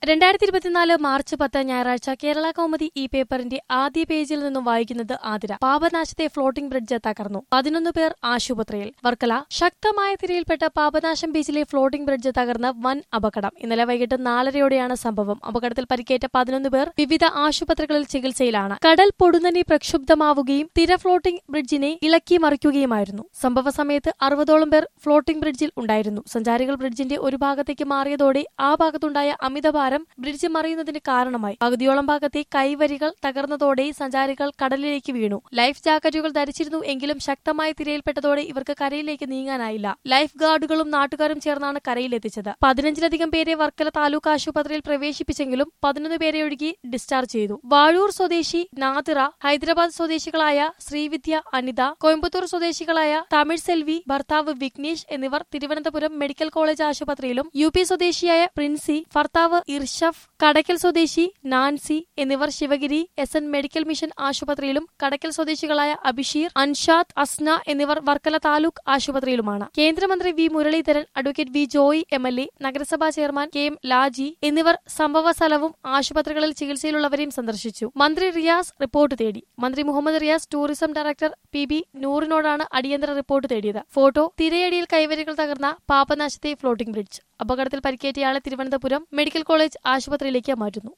രണ്ടായിരത്തി ഇരുപത്തിനാല് മാർച്ച് പത്ത് ഞായറാഴ്ച കേരള കൗമുദി ഈ പേപ്പറിന്റെ ആദ്യ പേജിൽ നിന്നും വായിക്കുന്നത് ആതിര പാപനാശത്തെ ഫ്ലോട്ടിംഗ് ബ്രിഡ്ജ് തകർന്നു പതിനൊന്ന് പേർ ആശുപത്രിയിൽ വർക്കല ശക്തമായ തിരയിൽപ്പെട്ട പാപനാശം ബീച്ചിലെ ഫ്ലോട്ടിംഗ് ബ്രിഡ്ജ് തകർന്ന് വൻ അപകടം ഇന്നലെ വൈകിട്ട് നാലരയോടെയാണ് സംഭവം അപകടത്തിൽ പരിക്കേറ്റ പതിനൊന്ന് പേർ വിവിധ ആശുപത്രികളിൽ ചികിത്സയിലാണ് കടൽ പൊടുന്നനെ പ്രക്ഷുബ്ധമാവുകയും തിര ഫ്ലോട്ടിംഗ് ബ്രിഡ്ജിനെ ഇളക്കി മറിക്കുകയുമായിരുന്നു സംഭവ സമയത്ത് അറുപതോളം പേർ ഫ്ലോട്ടിംഗ് ബ്രിഡ്ജിൽ ഉണ്ടായിരുന്നു സഞ്ചാരികൾ ബ്രിഡ്ജിന്റെ ഒരു ഭാഗത്തേക്ക് മാറിയതോടെ ആ ഭാഗത്തുണ്ടായ അമിതഭാരം ബ്രിഡ്ജ് മറിയുന്നതിന് കാരണമായി പകുതിയോളം ഭാഗത്തെ കൈവരികൾ തകർന്നതോടെ സഞ്ചാരികൾ കടലിലേക്ക് വീണു ലൈഫ് ജാക്കറ്റുകൾ ധരിച്ചിരുന്നു എങ്കിലും ശക്തമായ തിരയിൽപ്പെട്ടതോടെ ഇവർക്ക് കരയിലേക്ക് നീങ്ങാനായില്ല ലൈഫ് ഗാർഡുകളും നാട്ടുകാരും ചേർന്നാണ് കരയിലെത്തിച്ചത് പതിനഞ്ചിലധികം പേരെ വർക്കല താലൂക്ക് ആശുപത്രിയിൽ പ്രവേശിപ്പിച്ചെങ്കിലും പതിനൊന്ന് പേരെ ഒഴുകി ഡിസ്ചാർജ് ചെയ്തു വാഴൂർ സ്വദേശി നാദിറ ഹൈദരാബാദ് സ്വദേശികളായ ശ്രീവിദ്യ അനിത കോയമ്പത്തൂർ സ്വദേശികളായ തമിഴ് സെൽവി ഭർത്താവ് വിഘ്നേഷ് എന്നിവർ തിരുവനന്തപുരം മെഡിക്കൽ കോളേജ് ആശുപത്രിയിലും യു പി സ്വദേശിയായ പ്രിൻസി ഭർത്താവ് ഇർഷഫ് കടയ്ക്കൽ സ്വദേശി നാൻസി എന്നിവർ Sivagiri S N medical mission ആശുപത്രിയിലും കടയ്ക്കൽ സ്വദേശികളായ അഭിഷീർ അൻഷാദ് അസ്ന എന്നിവർ വർക്കല താലൂക്ക് ആശുപത്രിയിലുമാണ് കേന്ദ്രമന്ത്രി V Muraleedharan advocate V Joy M L A നഗരസഭാ ചെയർമാൻ കെ എം ലാജി എന്നിവർ സംഭവ സ്ഥലവും ആശുപത്രികളിൽ ചികിത്സയിലുള്ളവരെയും സന്ദർശിച്ചു മന്ത്രി റിയാസ് റിപ്പോർട്ട് തേടി മന്ത്രി Muhammad Riyas tourism director P B നൂറിനോടാണ് അടിയന്തര റിപ്പോർട്ട് തേടിയത് ഫോട്ടോ തിരയടിയിൽ കൈവരികൾ തകർന്ന പാപനാശത്തെ ഫ്ലോട്ടിംഗ് ബ്രിഡ്ജ് അപകടത്തിൽ പരിക്കേറ്റയാളെ തിരുവനന്തപുരം മെഡിക്കൽ കോളേജ് ആശുപത്രിയിലേക്ക് മാറ്റുന്നു